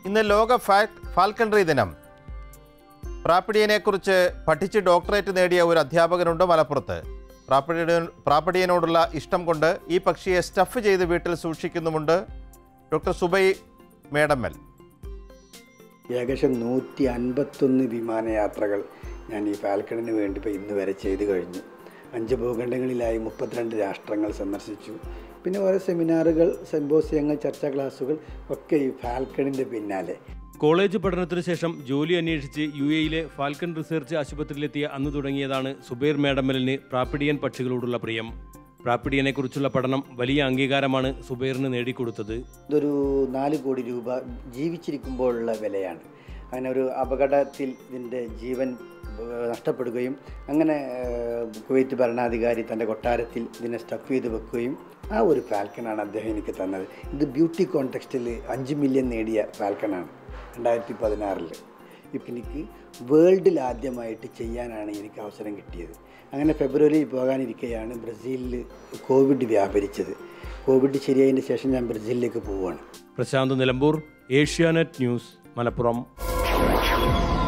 ഇന്ന് ലോക ഫാക് ഫാൽക്കൺട്രി ദിനം പ്രാപ്പിടിയനെക്കുറിച്ച് പഠിച്ച് ഡോക്ടറേറ്റ് നേടിയ ഒരു അധ്യാപകനുണ്ട് മലപ്പുറത്ത് പ്രാപ്പിടിയ പ്രാപ്പിടിയനോടുള്ള ഇഷ്ടം കൊണ്ട് ഈ പക്ഷിയെ സ്റ്റഫ് ചെയ്ത് വീട്ടിൽ സൂക്ഷിക്കുന്നുമുണ്ട് ഡോക്ടർ സുബൈ മേഡമ്മൽ ഏകദേശം നൂറ്റി അൻപത്തൊന്ന് വിമാനയാത്രകൾ ഞാൻ ഈ ഫാൽക്കണിന് വേണ്ടി ഇപ്പോൾ ഇന്ന് വരെ ചെയ്തു കഴിഞ്ഞു അഞ്ച് ഭൂഖണ്ഡങ്ങളിലായി മുപ്പത്തിരണ്ട് രാഷ്ട്രങ്ങൾ സന്ദർശിച്ചു പിന്നെ ഓരോ സെമിനാറുകൾ സെമ്പോസിയങ്ങൾ ചർച്ചാ ക്ലാസ്സുകൾ ഒക്കെ ഈ ഫാൽക്കണിൻ്റെ പിന്നാലെ കോളേജ് പഠനത്തിനു ശേഷം ജോലി അന്വേഷിച്ച് യു എയിലെ ഫാൽക്കൺ റിസർച്ച് ആശുപത്രിയിലെത്തിയ അന്ന് തുടങ്ങിയതാണ് സുബൈർ മേഡമ്മലിന് പ്രാപ്പിഡിയൻ പക്ഷികളോടുള്ള പ്രിയം പ്രാപ്പിഡിയനെക്കുറിച്ചുള്ള പഠനം വലിയ അംഗീകാരമാണ് സുബൈറിന് നേടിക്കൊടുത്തത് ഇതൊരു നാല് കോടി രൂപ ജീവിച്ചിരിക്കുമ്പോഴുള്ള വിലയാണ് അങ്ങനെ ഒരു അപകടത്തിൽ ഇതിൻ്റെ ജീവൻ ഏഹ്, നഷ്ടപ്പെടുകയും അങ്ങനെ ഏഹ്, കുവൈറ്റ് ഭരണാധികാരി തൻ്റെ കൊട്ടാരത്തിൽ ഇതിനെ സ്റ്റഫ് ചെയ്ത് വെക്കുകയും ആ ഒരു ഫാൽക്കണാണ് അദ്ദേഹം എനിക്ക് തന്നത് ഇത് ബ്യൂട്ടി കോണ്ടെക്സ്റ്റിൽ അഞ്ച് മില്യൺ നേടിയ ഫാൽക്കണാണ് രണ്ടായിരത്തി പതിനാറിൽ ഇപ്പം എനിക്ക് വേൾഡിൽ ആദ്യമായിട്ട് ചെയ്യാനാണ് എനിക്ക് അവസരം കിട്ടിയത് അങ്ങനെ ഫെബ്രുവരിയിൽ പോകാനിരിക്കെയാണ് ബ്രസീലിൽ കോവിഡ് വ്യാപരിച്ചത് കോവിഡ് ശരിയായതിന് ശേഷം ഞാൻ ബ്രസീലിലേക്ക് പോവുകയാണ് പ്രശാന്ത് നിലമ്പൂർ ഏഷ്യാനെറ്റ് ന്യൂസ് മലപ്പുറം